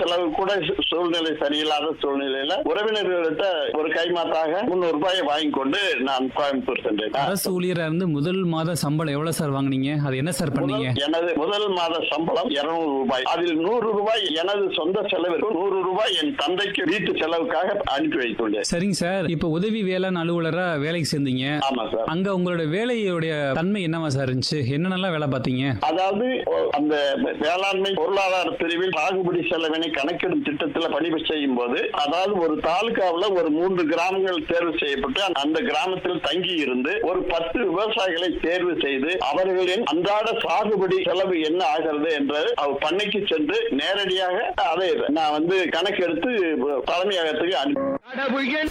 செலவு கூட சூ- சூழ்நிலை சரியில்லாத சூழ்நிலையில உறவினர்கள்ட்ட ஒரு கைமாத்தாக முன்னூறு ரூபாயை வாங்கி கொண்டு நான் கோயம்புத்தூர் சென்றேன் அரசு ஊழியரா இருந்து முதல் மாத சம்பளம் எவ்வளவு சார் வாங்குனீங்க அது என்ன சார் பண்ணீங்க முதல் எனது முதல் மாத சம்பளம் 200 ரூபாய் அதில் நூறு ரூபாய் எனது சொந்த செலவிற்கு நூறு ரூபாய் என் தந்தைக்கு வீட்டு செலவுக்காக அனுப்பி வைத்துள்ளேன் சரிங்க சார் இப்ப உதவி வேளாண் அலுவலரா வேலைக்கு சேர்ந்தீங்க ஆமா சார் அங்க உங்களோட வேலையுடைய தன்மை என்னவா சார் இருந்துச்சு என்னென்னலாம் வேலை பார்த்தீங்க அதாவது ஒ- அந்த வேளாண்மை பொருளாதார பிரிவில் சாகுபடி செலவினை கணக்கிடும் திட்டத்தில் பணி செய்யும் போது அதாவது ஒரு தாலுகாவில் ஒரு மூன்று கிராமங்கள் தேர்வு செய்யப்பட்டு அந்த கிராமத்தில் தங்கி இருந்து ஒரு பத்து விவசாயிகளை தேர்வு செய்து அவர்களின் அன்றாட சாகுபடி செலவு என்ன ஆகிறது என்று அவர் பண்ணைக்கு சென்று நேரடியாக அதை நான் வந்து கணக்கெடுத்து தலைமையகத்துக்கு அனுப்பி